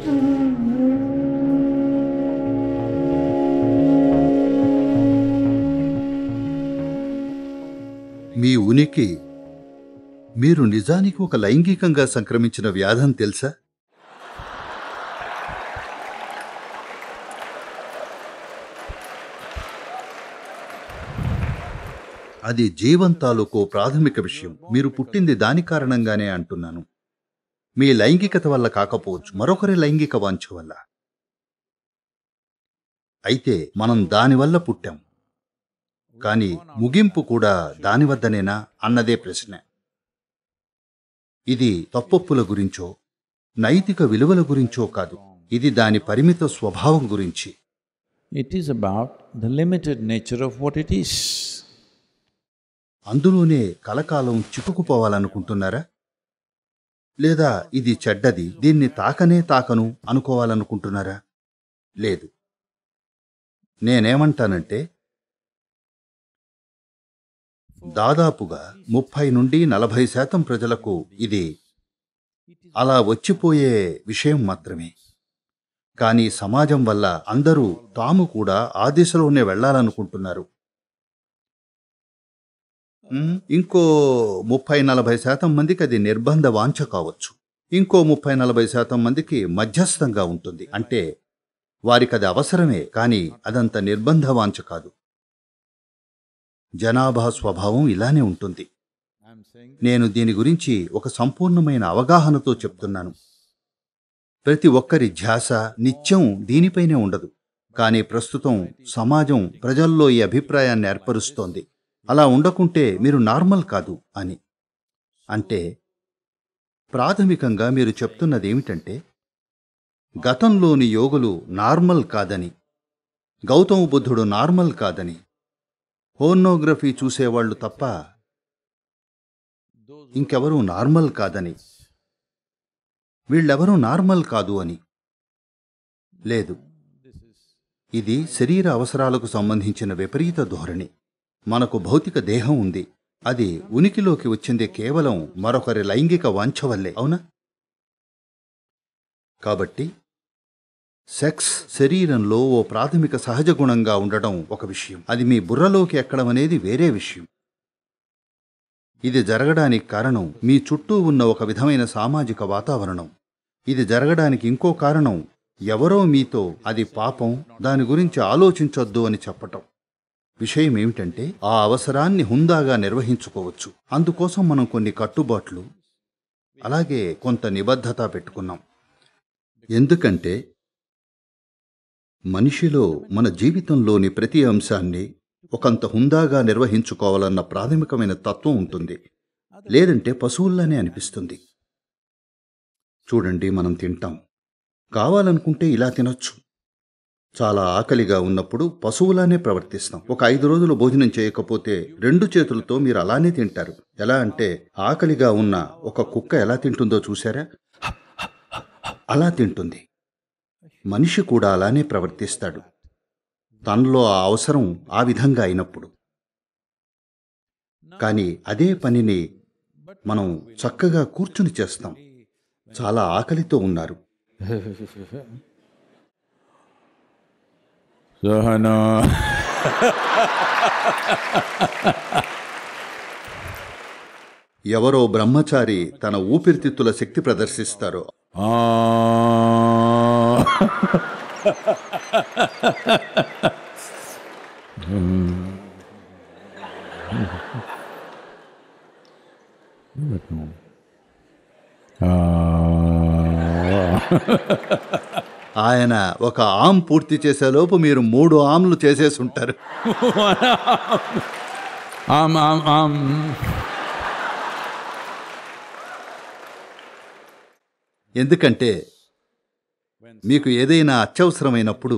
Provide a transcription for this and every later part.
మీ ఉనికి మీరు నిజానికి ఒక లైంగికంగా సంక్రమించిన వ్యాధని తెలుసా అది జీవం తాలూకు ప్రాథమిక విషయం మీరు పుట్టింది దాని కారణంగానే అంటున్నాను మీ లైంగికత వల్ల కాకపోవచ్చు మరొకరి లైంగిక వాంఛ వల్ల అయితే మనం దానివల్ల పుట్టాం కానీ ముగింపు కూడా దాని వద్దనేనా అన్నదే ప్రశ్న ఇది తప్పొప్పుల గురించో నైతిక విలువల గురించో కాదు ఇది దాని పరిమిత స్వభావం గురించి It is about the limited nature of what it is. అందులోనే కలకాలం చిక్కుకుపోవాలనుకుంటున్నారా లేదా ఇది చెడ్డది దీన్ని తాకనే తాకను అనుకోవాలనుకుంటున్నారా లేదు నేనేమంటానంటే దాదాపుగా ముప్పై నుండి నలభై శాతం ప్రజలకు ఇది అలా వచ్చిపోయే విషయం మాత్రమే కానీ సమాజం వల్ల అందరూ తాము కూడా ఆ దిశలోనే వెళ్ళాలనుకుంటున్నారు ఉమ్, ఇంకో ముప్పై నలభై శాతం మందికి అది నిర్బంధ వాంఛ కావచ్చు ఇంకో ముప్పై నలభై శాతం మందికి మధ్యస్థంగా ఉంటుంది అంటే వారికి అది అవసరమే కానీ అదంత నిర్బంధ వాంఛ కాదు జనాభా స్వభావం ఇలానే ఉంటుంది I'm saying నేను దీని గురించి ఒక సంపూర్ణమైన అవగాహనతో చెప్తున్నాను ప్రతి ఒక్కరి ధ్యాస నిత్యం దీనిపైనే ఉండదు కానీ ప్రస్తుతం సమాజం ప్రజల్లో ఈ అభిప్రాయాన్ని ఏర్పరుస్తోంది అలా ఉండకుంటే మీరు నార్మల్ కాదు అని అంటే ప్రాథమికంగా మీరు చెప్తున్నది ఏమిటంటే గతంలోని యోగులు నార్మల్ కాదని గౌతమ బుద్ధుడు నార్మల్ కాదని హోర్నోగ్రఫీ చూసేవాళ్లు తప్ప ఇంకెవరూ నార్మల్ కాదని వీళ్ళెవరూ నార్మల్ కాదు అని లేదు ఇది శరీర అవసరాలకు సంబంధించిన విపరీత ధోరణి మనకు భౌతిక దేహం ఉంది అది ఉనికిలోకి వచ్చింది కేవలం మరొకరి లైంగిక వాంఛ వల్లే అవునా కాబట్టి సెక్స్ శరీరంలో ఓ ప్రాథమిక సహజ గుణంగా ఉండడం ఒక విషయం అది మీ బుర్రలోకి ఎక్కడం అనేది వేరే విషయం ఇది జరగడానికి కారణం మీ చుట్టూ ఉన్న ఒక విధమైన సామాజిక వాతావరణం ఇది జరగడానికి ఇంకో కారణం ఎవరో మీతో అది పాపం దాని గురించి ఆలోచించొద్దు అని చెప్పటం విషయం ఏమిటంటే ఆ అవసరాన్ని హుందాగా నిర్వహించుకోవచ్చు అందుకోసం మనం కొన్ని కట్టుబాట్లు అలాగే కొంత నిబద్ధత పెట్టుకున్నాం ఎందుకంటే మనిషిలో మన జీవితంలోని ప్రతి అంశాన్ని ఒకంత హుందాగా నిర్వహించుకోవాలన్న ప్రాథమికమైన తత్వం ఉంటుంది లేదంటే పశువుల్లానే అనిపిస్తుంది చూడండి మనం తింటాం కావాలనుకుంటే ఇలా తినొచ్చు చాలా ఆకలిగా ఉన్నప్పుడు పశువులానే ప్రవర్తిస్తాం ఒక ఐదు రోజులు భోజనం చేయకపోతే రెండు చేతులతో మీరు అలానే తింటారు ఎలా అంటే ఆకలిగా ఉన్న ఒక కుక్క ఎలా తింటుందో చూసారా అలా తింటుంది మనిషి కూడా అలానే ప్రవర్తిస్తాడు తనలో ఆ అవసరం ఆ విధంగా అయినప్పుడు కానీ అదే పనిని మనం చక్కగా కూర్చుని చేస్తాం చాలా ఆకలితో ఉన్నారు Sahana. ఎవరో బ్రహ్మచారి తన ఊపిరితిత్తుల శక్తి ప్రదర్శిస్తారు Ah. ఆయన ఒక ఆమ్ పూర్తి చేసేలోపు మీరు మూడు ఆమ్లు చేసేసి ఉంటారు Um, um, um. ఎందుకంటే మీకు ఏదైనా అత్యవసరమైనప్పుడు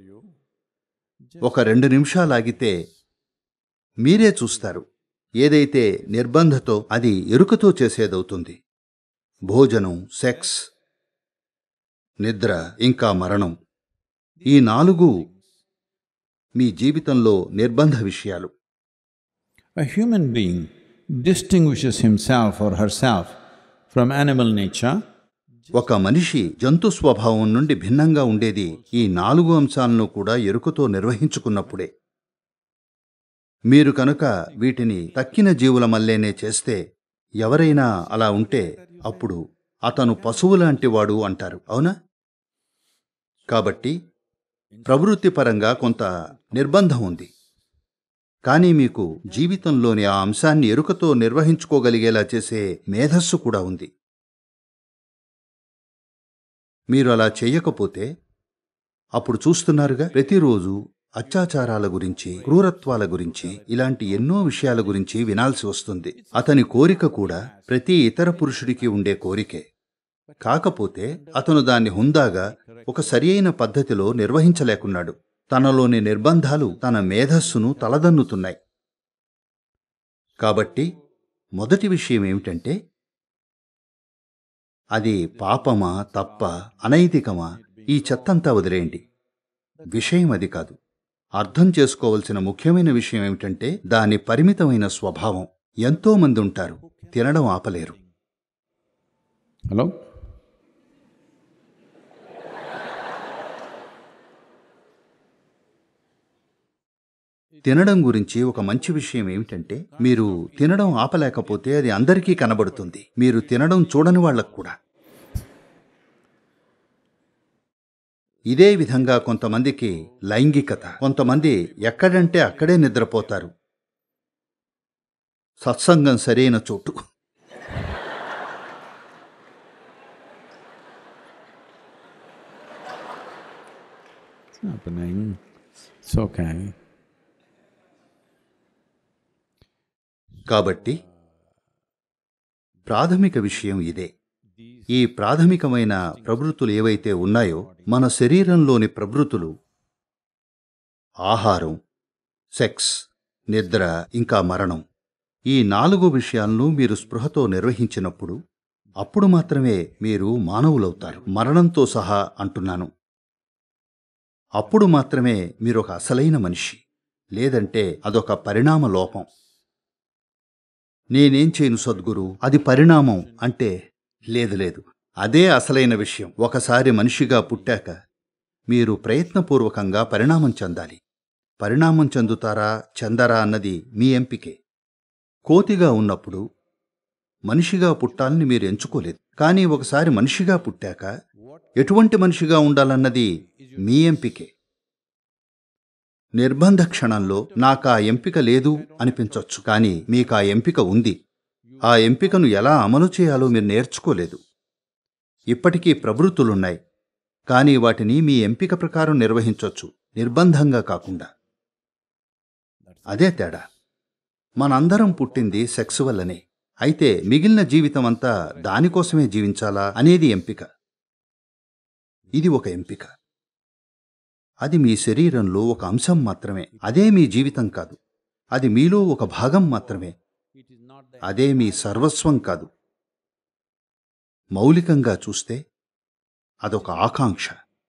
ఒక రెండు నిమిషాలు ఆగితే మీరే చూస్తారు ఏదైతే నిర్బంధతో అది ఎరుకతో చేసేదవుతుంది భోజనం సెక్స్ నిద్ర ఇంకా మరణం ఈ నాలుగు మీ జీవితంలో నిర్బంధ విషయాలు A human being distinguishes himself or herself from animal nature ఒక మనిషి జంతు స్వభావం నుండి భిన్నంగా ఉండేది ఈ నాలుగు అంశాలను కూడా ఎరుకతో నిర్వహించుకున్నప్పుడే మీరు కనుక వీటిని తక్కిన జీవుల మల్లేనే చేస్తే ఎవరైనా అలా ఉంటే అప్పుడు అతను పశువు లాంటివాడు అంటారు అవునా కాబట్టి ప్రవృత్తిపరంగా కొంత నిర్బంధం ఉంది కానీ మీకు జీవితంలోని ఆ అంశాన్ని ఎరుకతో నిర్వహించుకోగలిగేలా చేసే మేధస్సు కూడా ఉంది మీరు అలా చేయకపోతే అప్పుడు చూస్తున్నారుగా ప్రతిరోజు అత్యాచారాల గురించి క్రూరత్వాల గురించి ఇలాంటి ఎన్నో విషయాల గురించి వినాల్సి వస్తుంది అతని కోరిక కూడా ప్రతి ఇతర పురుషుడికి ఉండే కోరికే కాకపోతే అతను దాన్ని హుందాగా ఒక సరియైన పద్ధతిలో నిర్వహించలేకున్నాడు తనలోని నిర్బంధాలు తన మేధస్సును తలదన్నుతున్నాయి కాబట్టి మొదటి విషయం ఏమిటంటే అది పాపమా తప్ప అనైతికమా ఈ చెత్తంతా వదిలేయండి విషయం అది కాదు అర్థం చేసుకోవలసిన ముఖ్యమైన విషయం ఏమిటంటే దాని పరిమితమైన స్వభావం ఎంతో మంది ఉంటారు తినడం ఆపలేరు Hello? తినడం గురించి ఒక మంచి విషయం ఏమిటంటే మీరు తినడం ఆపలేకపోతే అది అందరికీ కనబడుతుంది మీరు తినడం చూడని వాళ్ళకు కూడా ఇదే విధంగా కొంతమందికి లైంగికత కొంతమంది ఎక్కడంటే అక్కడే నిద్రపోతారు సత్సంగం సరైన చోటు It's happening. It's okay. కాబట్టి ప్రాథమిక విషయం ఇదే ఈ ప్రాథమికమైన ప్రవృత్తులు ఏవైతే ఉన్నాయో మన శరీరంలోని ప్రవృత్తులు ఆహారం సెక్స్ నిద్ర ఇంకా మరణం ఈ నాలుగు విషయాలను మీరు స్పృహతో నిర్వహించినప్పుడు అప్పుడు మాత్రమే మీరు మానవులవుతారు మరణంతో సహా అంటున్నాను అప్పుడు మాత్రమే మీరు ఒక అసలైన మనిషి లేదంటే అదొక పరిణామ లోపం నేనేం చేయను సద్గురు అది పరిణామం అంటే లేదు లేదు అదే అసలైన విషయం ఒకసారి మనిషిగా పుట్టాక మీరు ప్రయత్నపూర్వకంగా పరిణామం చెందాలి పరిణామం చెందుతారా చెందరా అన్నది మీ ఎంపికే కోతిగా ఉన్నప్పుడు మనిషిగా పుట్టాలని మీరు ఎంచుకోలేదు కానీ ఒకసారి మనిషిగా పుట్టాక ఎటువంటి మనిషిగా ఉండాలన్నది మీ ఎంపికే నిర్బంధ క్షణంలో నాకు ఆ ఎంపిక లేదు అనిపించొచ్చు కానీ మీకు ఆ ఎంపిక ఉంది ఆ ఎంపికను ఎలా అమలు చేయాలో మీరు నేర్చుకోలేదు ఇప్పటికీ ప్రవృత్తులున్నాయి కానీ వాటిని మీ ఎంపిక ప్రకారం నిర్వహించొచ్చు నిర్బంధంగా కాకుండా అదే తేడా మనందరం పుట్టింది సెక్స్ వల్లనే అయితే మిగిలిన జీవితం అంతా దానికోసమే జీవించాలా అనేది ఎంపిక ఇది ఒక ఎంపిక అది మీ శరీరంలో ఒక అంశం మాత్రమే అదే మీ జీవితం కాదు అది మీలో ఒక భాగం మాత్రమే అదే మీ సర్వస్వం కాదు మౌలికంగా చూస్తే అదొక ఆకాంక్ష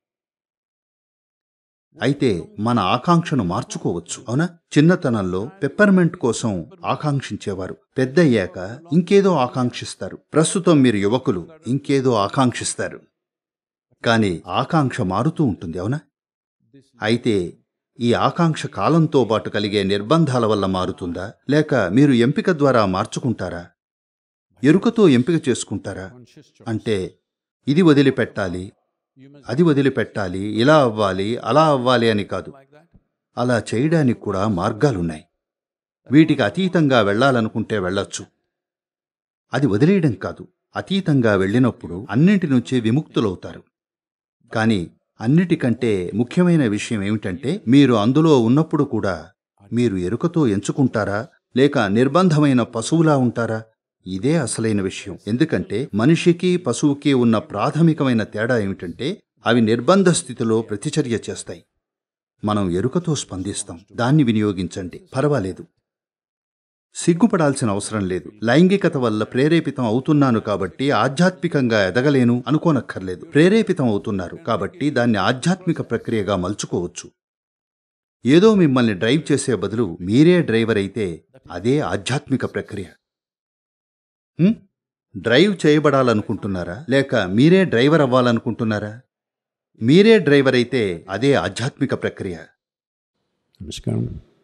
అయితే మన ఆకాంక్షను మార్చుకోవచ్చు అవునా చిన్నతనంలో పెప్పర్మెంట్ కోసం ఆకాంక్షించేవారు పెద్దయ్యాక ఇంకేదో ఆకాంక్షిస్తారు ప్రస్తుతం మీరు యువకులు ఇంకేదో ఆకాంక్షిస్తారు కానీ ఆకాంక్ష మారుతూ ఉంటుంది అవునా అయితే ఈ ఆకాంక్ష కాలంతో పాటు కలిగే నిర్బంధాల వల్ల మారుతుందా లేక మీరు ఎంపిక ద్వారా మార్చుకుంటారా ఎరుకతో ఎంపిక చేసుకుంటారా అంటే ఇది వదిలిపెట్టాలి అది వదిలిపెట్టాలి ఇలా అవ్వాలి అలా అవ్వాలి అని కాదు అలా చేయడానికి కూడా మార్గాలున్నాయి వీటికి అతీతంగా వెళ్ళాలనుకుంటే వెళ్ళొచ్చు అది వదిలేయడం కాదు అతీతంగా వెళ్ళినప్పుడు అన్నింటి నుంచి విముక్తులవుతారు కానీ అన్నిటికంటే ముఖ్యమైన విషయం ఏమిటంటే మీరు అందులో ఉన్నప్పుడు కూడా మీరు ఎరుకతో ఎంచుకుంటారా లేక నిర్బంధమైన పశువులా ఉంటారా ఇదే అసలైన విషయం ఎందుకంటే మనిషికి పశువుకి ఉన్న ప్రాథమికమైన తేడా ఏమిటంటే అవి నిర్బంధ స్థితిలో ప్రతిచర్య చేస్తాయి మనం ఎరుకతో స్పందిస్తాం దాన్ని వినియోగించండి పర్వాలేదు సిగ్గుపడాల్సిన అవసరం లేదు లైంగికత వల్ల ప్రేరేపితం అవుతున్నాను కాబట్టి ఆధ్యాత్మికంగా ఎదగలేను అనుకోనక్కర్లేదు ప్రేరేపితం అవుతున్నారు కాబట్టి దాన్ని ఆధ్యాత్మిక ప్రక్రియగా మలుచుకోవచ్చు ఏదో మిమ్మల్ని డ్రైవ్ చేసే బదులు మీరే డ్రైవర్ అయితే అదే ఆధ్యాత్మిక ప్రక్రియ హ్మ్? డ్రైవ్ చేయబడాలనుకుంటున్నారా లేక మీరే డ్రైవర్ అవ్వాలనుకుంటున్నారా మీరే డ్రైవర్ అయితే అదే ఆధ్యాత్మిక ప్రక్రియ Namaskaram.